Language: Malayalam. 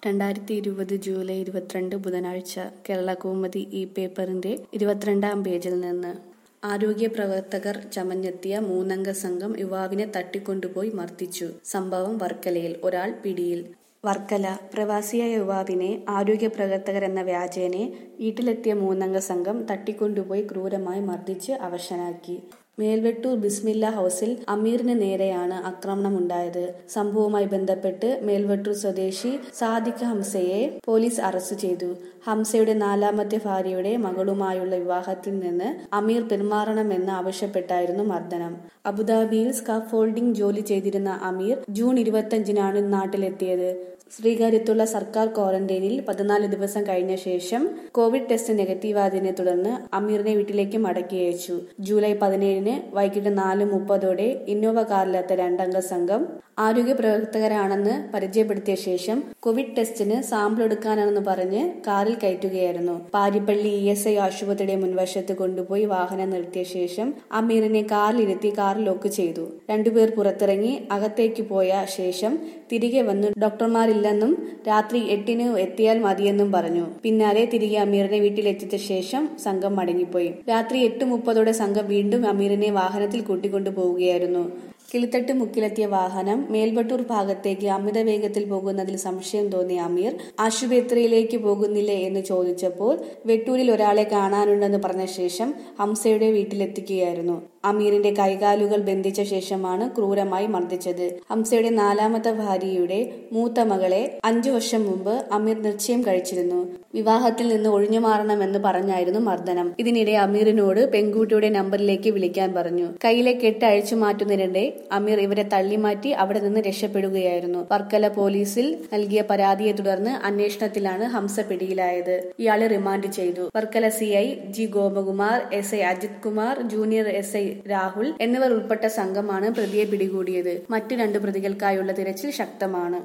രണ്ടായിരത്തി ഇരുപത് ജൂലൈ ഇരുപത്തിരണ്ട് ബുധനാഴ്ച കേരള കൗമുദി ഈ പേപ്പറിന്റെ ഇരുപത്തിരണ്ടാം പേജിൽ നിന്ന് ആരോഗ്യ പ്രവർത്തകർ ചമഞ്ഞെത്തിയ മൂന്നംഗ സംഘം യുവാവിനെ തട്ടിക്കൊണ്ടുപോയി മർദ്ദിച്ചു സംഭവം വർക്കലയിൽ ഒരാൾ പിടിയിൽ വർക്കല പ്രവാസിയായ യുവാവിനെ ആരോഗ്യ പ്രവർത്തകർ എന്ന വ്യാജേനെ വീട്ടിലെത്തിയ മൂന്നംഗ സംഘം തട്ടിക്കൊണ്ടുപോയി ക്രൂരമായി മർദ്ദിച്ച് അവശനാക്കി മേൽവെട്ടൂർ ബിസ്മില്ല ഹൌസിൽ അമീറിന് നേരെയാണ് ആക്രമണമുണ്ടായത് സംഭവവുമായി ബന്ധപ്പെട്ട് മേൽവെട്ടൂർ സ്വദേശി സാദിഖ് ഹംസയെ പോലീസ് അറസ്റ്റ് ചെയ്തു ഹംസയുടെ നാലാമത്തെ ഭാര്യയുടെ മകളുമായുള്ള വിവാഹത്തിൽ നിന്ന് അമീർ പിന്മാറണമെന്ന് ആവശ്യപ്പെട്ടായിരുന്നു മർദ്ദനം അബുദാബിയിൽ സ്കാഫോൾഡിംഗ് ജോലി ചെയ്തിരുന്ന അമീർ ജൂൺ ഇരുപത്തിയഞ്ചിനാണ് നാട്ടിലെത്തിയത് ശ്രീകാര്യത്തുള്ള സർക്കാർ ക്വാറന്റൈനിൽ പതിനാല് ദിവസം കഴിഞ്ഞ ശേഷം കോവിഡ് ടെസ്റ്റ് നെഗറ്റീവായതിനെ തുടർന്ന് അമീറിനെ വീട്ടിലേക്ക് മടക്കി അയച്ചു ജൂലൈ പതിനേഴിന് വൈകിട്ട് നാല് മുപ്പതോടെ ഇന്നോവ കാറിലെത്ത രണ്ടംഗ സംഘം ആരോഗ്യ പ്രവർത്തകരാണെന്ന് പരിചയപ്പെടുത്തിയ ശേഷം കോവിഡ് ടെസ്റ്റിന് സാമ്പിൾ എടുക്കാനാണെന്ന് പറഞ്ഞ് കാറിൽ കയറ്റുകയായിരുന്നു പാരിപ്പള്ളി ഇ എസ് ഐ ആശുപത്രിയുടെ മുൻവശത്ത് കൊണ്ടുപോയി വാഹനം നിർത്തിയ ശേഷം അമീറിനെ കാറിലിരുത്തി കാർ ലോക്ക് ചെയ്തു രണ്ടുപേർ പുറത്തിറങ്ങി അകത്തേക്ക് പോയ ശേഷം തിരികെ വന്നു ഡോക്ടർമാരില്ലെന്നും രാത്രി എട്ടിന് എത്തിയാൽ മതിയെന്നും പറഞ്ഞു പിന്നാലെ തിരികെ അമീറിനെ വീട്ടിലെത്തിച്ച ശേഷം സംഘം മടങ്ങിപ്പോയി രാത്രി എട്ട് മുപ്പതോടെ സംഘം വീണ്ടും അമീറിനെ വാഹനത്തിൽ കൂട്ടിക്കൊണ്ടു പോവുകയായിരുന്നു കിളിത്തട്ട് മുക്കിലെത്തിയ വാഹനം മേൽവട്ടൂർ ഭാഗത്തേക്ക് അമിത വേഗത്തിൽ പോകുന്നതിൽ സംശയം തോന്നിയ അമീർ ആശുപത്രിയിലേക്ക് പോകുന്നില്ലേ എന്ന് ചോദിച്ചപ്പോൾ വെട്ടൂരിൽ ഒരാളെ കാണാനുണ്ടെന്ന് പറഞ്ഞ ശേഷം ഹംസയുടെ വീട്ടിലെത്തിക്കുകയായിരുന്നു അമീറിന്റെ കൈകാലുകൾ ബന്ധിച്ച ശേഷമാണ് ക്രൂരമായി മർദ്ദിച്ചത് ഹംസയുടെ നാലാമത്തെ ഭാര്യയുടെ മൂത്ത മകളെ അഞ്ചു വർഷം മുമ്പ് അമീർ നിശ്ചയം കഴിച്ചിരുന്നു വിവാഹത്തിൽ നിന്ന് ഒഴിഞ്ഞു മാറണമെന്ന് പറഞ്ഞായിരുന്നു മർദ്ദനം ഇതിനിടെ അമീറിനോട് പെൺകുട്ടിയുടെ നമ്പറിലേക്ക് വിളിക്കാൻ പറഞ്ഞു കയ്യിലെ കെട്ട് അഴിച്ചു മാറ്റുന്നതിനിടെ അമീർ ഇവരെ തള്ളിമാറ്റി അവിടെ നിന്ന് രക്ഷപ്പെടുകയായിരുന്നു വർക്കല പോലീസിൽ നൽകിയ പരാതിയെ തുടർന്ന് അന്വേഷണത്തിലാണ് ഹംസ പിടിയിലായത് ഇയാളെ റിമാൻഡ് ചെയ്തു Varkala C I G Gopakumar S I Ajith Kumar junior S I Rahul എന്നിവർ ഉൾപ്പെട്ട സംഘമാണ് പ്രതിയെ പിടികൂടിയത് മറ്റു രണ്ട് പ്രതികൾക്കായുള്ള തിരച്ചിൽ ശക്തമാണ്